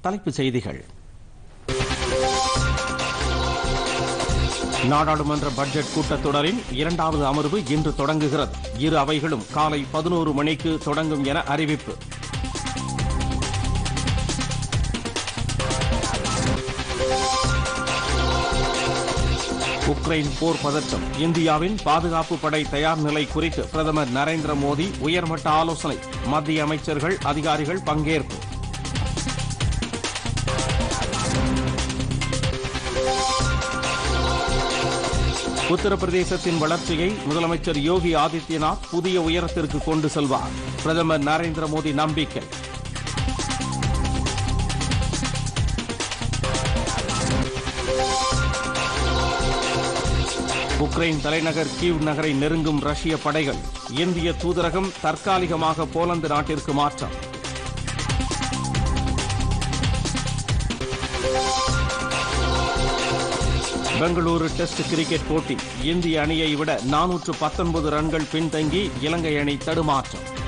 தலைப்புச் செய்திகள் நாடாளுமன்ற பட்ஜெட் கூட்டத்தொடரின் இரண்டாவது அமர்வு இன்று தொடங்குகிறது இரு அவைகளும் காலை பதினோரு மணிக்கு தொடங்கும் என அறிவிப்பு உக்ரைன் போர் பதற்றம் இந்தியாவின் பாதுகாப்பு படை தயார் நிலை குறித்து பிரதமர் நரேந்திர மோடி உயர்மட்ட ஆலோசனை மத்திய அமைச்சர்கள் அதிகாரிகள் பங்கேற்பு உத்தரப்பிரதேசத்தின் வளர்ச்சியை முதலமைச்சர் யோகி ஆதித்யநாத் புதிய உயரத்திற்கு கொண்டு செல்வார் பிரதமர் நரேந்திர மோடி நம்பிக்கை உக்ரைன் தலைநகர் கீவ் நகரை நெருங்கும் ரஷ்ய படைகள் இந்திய தூதரகம் தற்காலிகமாக போலந்து நாட்டிற்கு மாற்றம் பெங்களூரு டெஸ்ட் கிரிக்கெட் போட்டி இந்திய அணியை விட நானூற்று பத்தொன்பது ரன்கள் பின்தங்கி இலங்கை அணி தடுமாற்றம்